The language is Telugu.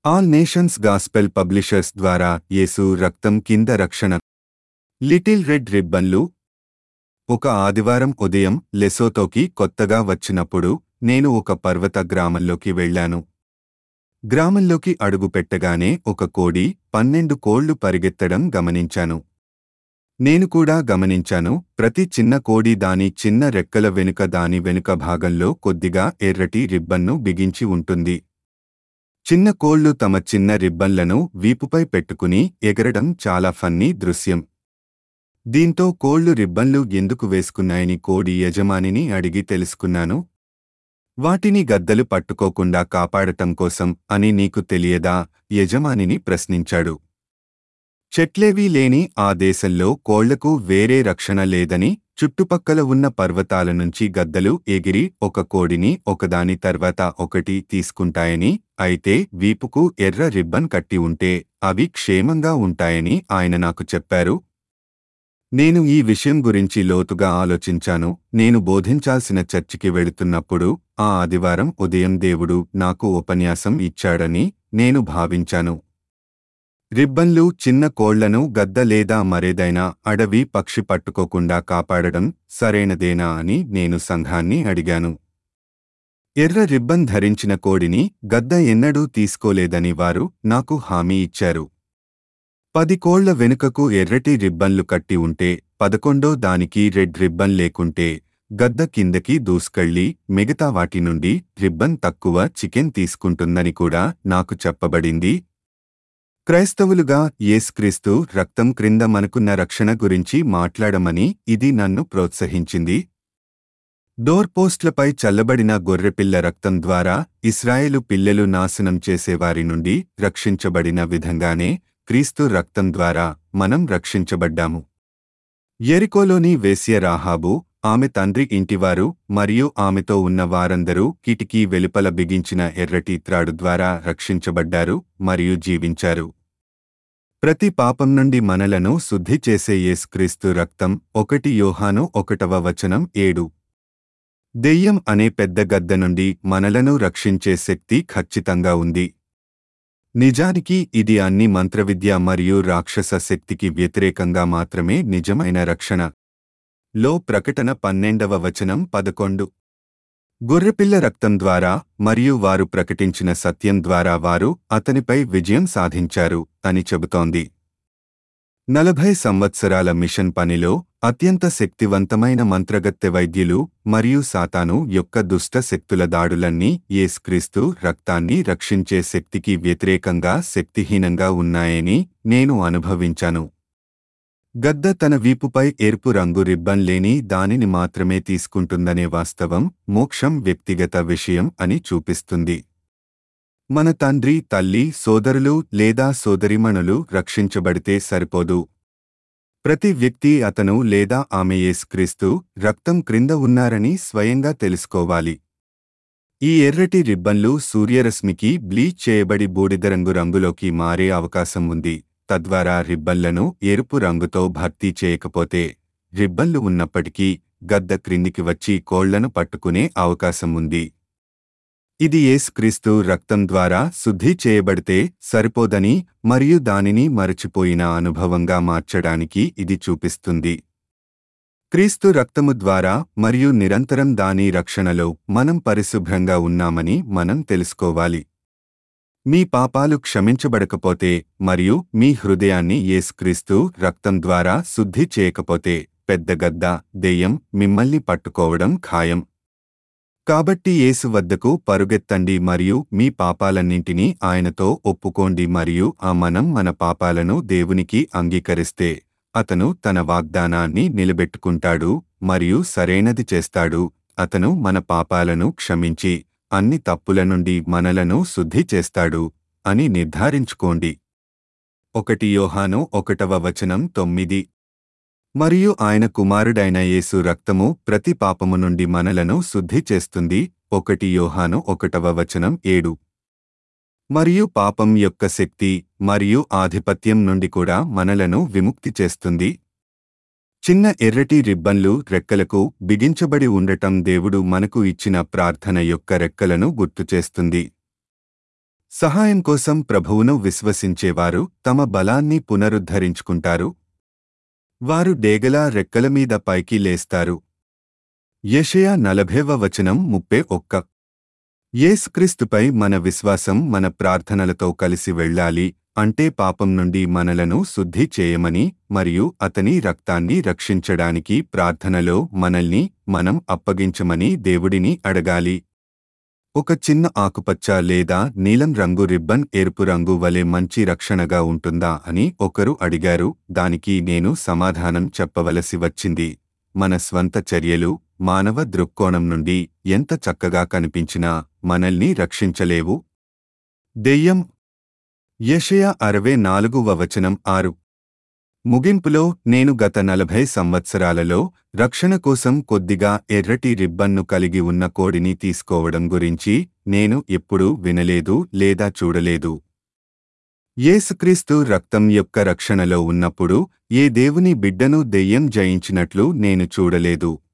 ఆల్ నేషన్స్ గాస్పెల్ పబ్లిషర్స్ ద్వారా యేసు రక్తం కింద రక్షణ లిటిల్ రెడ్ రిబ్బన్లు ఒక ఆదివారం ఉదయం లెసోతోకి కొత్తగా వచ్చినప్పుడు నేను ఒక పర్వత గ్రామంలోకి వెళ్ళాను గ్రామంలోకి అడుగుపెట్టగానే ఒక కోడి పన్నెండు కోళ్లు పరిగెత్తడం గమనించాను నేను కూడా గమనించాను ప్రతి చిన్న కోడి దాని చిన్న రెక్కల వెనుక దాని వెనుక భాగంలో కొద్దిగా ఎర్రటి రిబ్బన్ను బిగించి ఉంటుంది చిన్న కోళ్లు తమ చిన్న రిబ్బన్లను వీపుపై పెట్టుకుని ఎగరడం చాలా ఫన్నీ దృశ్యం దీంతో కోళ్లు రిబ్బన్లు ఎందుకు వేసుకున్నాయని కోడి యజమానిని అడిగి తెలుసుకున్నాను వాటిని గద్దలు పట్టుకోకుండా కాపాడటం కోసం అని నీకు తెలియదా యజమానిని ప్రశ్నించాడు చెట్లేవీ లేని ఆ దేశంలో కోళ్లకు వేరే రక్షణ లేదని చుట్టుపక్కల ఉన్న పర్వతాల నుంచి గద్దలు ఎగిరి ఒక కోడిని ఒకదాని తర్వాత ఒకటి తీసుకుంటాయని అయితే వీపుకు ఎర్ర రిబ్బన్ కట్టి ఉంటే అవి క్షేమంగా ఉంటాయని ఆయన నాకు చెప్పారు నేను ఈ విషయం గురించి లోతుగా ఆలోచించాను నేను బోధించాల్సిన చర్చికి వెళుతున్నప్పుడు ఆ ఆదివారం ఉదయం దేవుడు నాకు ఉపన్యాసం ఇచ్చాడని నేను భావించాను రిబ్బన్లు చిన్న కోళ్లను గద్ద లేదా మరేదైనా అడవి పక్షి పట్టుకోకుండా కాపాడడం సరైనదేనా అని నేను సంఘాన్ని అడిగాను ఎర్ర రిబ్బన్ ధరించిన కోడిని గద్ద ఎన్నడూ తీసుకోలేదని వారు నాకు హామీ ఇచ్చారు పది కోళ్ల వెనుకకు ఎర్రటి రిబ్బన్లు కట్టి ఉంటే పదకొండో దానికి రెడ్ రిబ్బన్ లేకుంటే గద్ద కిందకి దూసుకెళ్లి మిగతా వాటి నుండి రిబ్బన్ తక్కువ చికెన్ తీసుకుంటుందని కూడా నాకు చెప్పబడింది క్రైస్తవులుగా యేసుక్రీస్తు రక్తం క్రింద మనకున్న రక్షణ గురించి మాట్లాడమని ఇది నన్ను ప్రోత్సహించింది డోర్ పోస్ట్లపై చల్లబడిన గొర్రెపిల్ల రక్తం ద్వారా ఇస్రాయేలు పిల్లలు నాశనం చేసేవారి నుండి రక్షించబడిన విధంగానే క్రీస్తు రక్తం ద్వారా మనం రక్షించబడ్డాము ఎరికోలోని వేశ్య రాహాబు ఆమె తండ్రి ఇంటివారు మరియు ఆమెతో ఉన్న వారందరూ కిటికీ వెలుపల బిగించిన ఎర్రటి త్రాడు ద్వారా రక్షించబడ్డారు మరియు జీవించారు ప్రతి పాపం నుండి మనలను శుద్ధి చేసే యేసుక్రీస్తు రక్తం ఒకటి యోహాను ఒకటవ వచనం ఏడు దెయ్యం అనే పెద్ద గద్ద నుండి మనలను రక్షించే శక్తి ఖచ్చితంగా ఉంది నిజానికి ఇది అన్ని మంత్రవిద్య మరియు రాక్షస శక్తికి వ్యతిరేకంగా మాత్రమే నిజమైన రక్షణ లో ప్రకటన పన్నెండవ వచనం పదకొండు గొర్రెపిల్ల రక్తం ద్వారా మరియు వారు ప్రకటించిన సత్యం ద్వారా వారు అతనిపై విజయం సాధించారు అని చెబుతోంది నలభై సంవత్సరాల మిషన్ పనిలో అత్యంత శక్తివంతమైన మంత్రగత్తె వైద్యులు మరియు సాతాను యొక్క దుష్ట శక్తుల దాడులన్నీ యేసుక్రీస్తు రక్తాన్ని రక్షించే శక్తికి వ్యతిరేకంగా శక్తిహీనంగా ఉన్నాయని నేను అనుభవించాను గద్ద తన వీపుపై ఎరుపు రంగు రిబ్బన్ లేని దానిని మాత్రమే తీసుకుంటుందనే వాస్తవం మోక్షం వ్యక్తిగత విషయం అని చూపిస్తుంది మన తండ్రి తల్లి సోదరులు లేదా సోదరిమణులు రక్షించబడితే సరిపోదు ప్రతి వ్యక్తి అతను లేదా ఆమె యేసుక్రీస్తు రక్తం క్రింద ఉన్నారని స్వయంగా తెలుసుకోవాలి ఈ ఎర్రటి రిబ్బన్లు సూర్యరశ్మికి బ్లీచ్ చేయబడి బూడిదరంగు రంగులోకి మారే అవకాశం ఉంది తద్వారా రిబ్బన్లను ఎరుపు రంగుతో భర్తీ చేయకపోతే రిబ్బన్లు ఉన్నప్పటికీ గద్ద క్రిందికి వచ్చి కోళ్లను పట్టుకునే అవకాశం ఉంది ఇది యేసుక్రీస్తు రక్తం ద్వారా శుద్ధి చేయబడితే సరిపోదని మరియు దానిని మరచిపోయిన అనుభవంగా మార్చడానికి ఇది చూపిస్తుంది క్రీస్తు రక్తము ద్వారా మరియు నిరంతరం దాని రక్షణలో మనం పరిశుభ్రంగా ఉన్నామని మనం తెలుసుకోవాలి మీ పాపాలు క్షమించబడకపోతే మరియు మీ హృదయాన్ని యేసుక్రీస్తు రక్తం ద్వారా శుద్ధి చేయకపోతే పెద్ద గద్ద దెయ్యం మిమ్మల్ని పట్టుకోవడం ఖాయం కాబట్టి యేసు వద్దకు పరుగెత్తండి మరియు మీ పాపాలన్నింటినీ ఆయనతో ఒప్పుకోండి మరియు ఆ మనం మన పాపాలను దేవునికి అంగీకరిస్తే అతను తన వాగ్దానాన్ని నిలబెట్టుకుంటాడు మరియు సరైనది చేస్తాడు అతను మన పాపాలను క్షమించి అన్ని తప్పుల నుండి మనలను శుద్ధి చేస్తాడు అని నిర్ధారించుకోండి ఒకటి యోహాను ఒకటవ వచనం తొమ్మిది మరియు ఆయన కుమారుడైన యేసు రక్తము ప్రతి పాపము నుండి మనలను శుద్ధి చేస్తుంది ఒకటి యోహాను ఒకటవ వచనం ఏడు మరియు పాపం యొక్క శక్తి మరియు ఆధిపత్యం నుండి కూడా మనలను విముక్తి చేస్తుంది చిన్న ఎర్రటి రిబ్బన్లు రెక్కలకు బిగించబడి ఉండటం దేవుడు మనకు ఇచ్చిన ప్రార్థన యొక్క రెక్కలను గుర్తుచేస్తుంది సహాయం కోసం ప్రభువును విశ్వసించేవారు తమ బలాన్ని పునరుద్ధరించుకుంటారు వారు డేగలా రెక్కల మీద పైకి లేస్తారు యెషయా నలభైవ వచనం ముప్పే ఒక్క యేసుక్రీస్తుపై మన విశ్వాసం మన ప్రార్థనలతో కలిసి వెళ్ళాలి అంటే పాపం నుండి మనలను శుద్ధి చేయమని మరియు అతని రక్తాన్ని రక్షించడానికి ప్రార్థనలో మనల్ని మనం అప్పగించమని దేవుడిని అడగాలి ఒక చిన్న ఆకుపచ్చ లేదా నీలం రంగు రిబ్బన్ ఎరుపు రంగు వలె మంచి రక్షణగా ఉంటుందా అని ఒకరు అడిగారు దానికి నేను సమాధానం చెప్పవలసి వచ్చింది మన స్వంత చర్యలు మానవ దృక్కోణం నుండి ఎంత చక్కగా కనిపించినా మనల్ని రక్షించలేవు దెయ్యం యెషయా అరవై నాలుగువ వచనం ఆరు ముగింపులో నేను గత నలభై సంవత్సరాలలో రక్షణ కోసం కొద్దిగా ఎర్రటి రిబ్బన్ను కలిగి ఉన్న కోడిని తీసుకోవడం గురించి నేను ఎప్పుడూ వినలేదు లేదా చూడలేదు యేసుక్రీస్తు రక్తం యొక్క రక్షణలో ఉన్నప్పుడు ఏ దేవుని బిడ్డను దెయ్యం జయించినట్లు నేను చూడలేదు